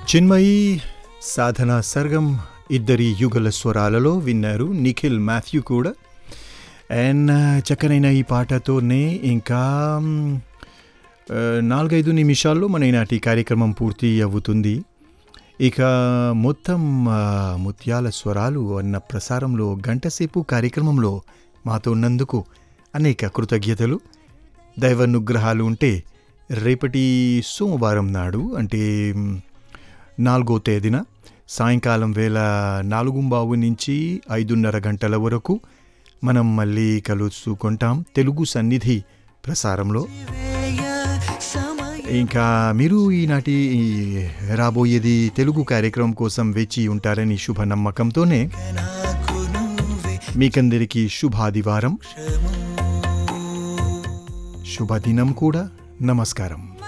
చిన్మయి సాధన సర్గం ఇద్దరి యుగల స్వరాలలో విన్నారు నిఖిల్ మాథ్యూ కూడా అండ్ చక్కనైన ఈ పాటతోనే ఇంకా మ్, ఆ, నాలుగైదు నిమిషాల్లో మన ఈనాటి కార్యక్రమం పూర్తి అవుతుంది ఇక మొత్తం ఆ, ముత్యాల స్వరాలు అన్న ప్రసారంలో గంటసేపు కార్యక్రమంలో మాతో ఉన్నందుకు అనేక కృతజ్ఞతలు దైవానుగ్రహాలు ఉంటే రేపటి సోమవారం నాడు అంటే మ్, నాలుగో తేదీన సాయంకాలం వేళ నాలుగుంబావు నుంచి ఐదున్నర గంటల వరకు మనం మళ్ళీ కలుసుకుంటాం తెలుగు సన్నిధి ప్రసారంలో ఇంకా మీరు ఈనాటి ఈ రాబోయేది తెలుగు కార్యక్రమం కోసం వేచి ఉంటారని శుభ నమ్మకంతోనే మీకందరికీ శుభాదివారం శుభదినం కూడా నమస్కారం